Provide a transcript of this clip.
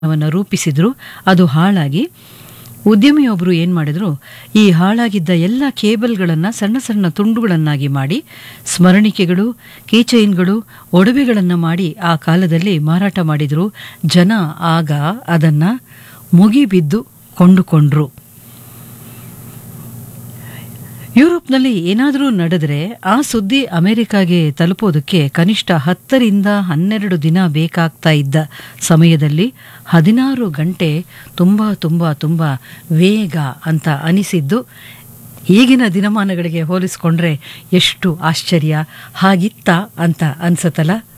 ವನ್ನು ರೂಪಿಸಿದ್ರು ಅದು ಹಾಳಾಗಿ ಉದ್ಯಮಿಯೊಬ್ಬರು ಏನು ಮಾಡಿದ್ರು ಈ ಹಾಳಾಗಿದ್ದ ಎಲ್ಲ ಕೇಬಲ್ಗಳನ್ನು ಸಣ್ಣ ಸಣ್ಣ ತುಂಡುಗಳನ್ನಾಗಿ ಮಾಡಿ ಸ್ಮರಣಿಕೆಗಳು ಕೀಚೈನ್ಗಳು ಒಡವೆಗಳನ್ನು ಮಾಡಿ ಆ ಕಾಲದಲ್ಲಿ ಮಾರಾಟ ಮಾಡಿದ್ರು ಜನ ಆಗ ಅದನ್ನು ಮುಗಿಬಿದ್ದು ಕೊಂಡುಕೊಂಡ್ರು ಯುರೋಪ್ನಲ್ಲಿ ಏನಾದರೂ ನಡೆದರೆ ಆ ಸುದ್ದಿ ಅಮೆರಿಕಾಗೆ ತಲುಪೋದಕ್ಕೆ ಕನಿಷ್ಠ ಹತ್ತರಿಂದ ಹನ್ನೆರಡು ದಿನ ಬೇಕಾಗ್ತಾ ಇದ್ದ ಸಮಯದಲ್ಲಿ ಹದಿನಾರು ಗಂಟೆ ತುಂಬ ತುಂಬ ತುಂಬ ವೇಗ ಅಂತ ಅನಿಸಿದ್ದು ಈಗಿನ ದಿನಮಾನಗಳಿಗೆ ಹೋಲಿಸ್ಕೊಂಡ್ರೆ ಎಷ್ಟು ಆಶ್ಚರ್ಯ ಹಾಗಿತ್ತ ಅಂತ ಅನ್ಸತ್ತಲ್ಲ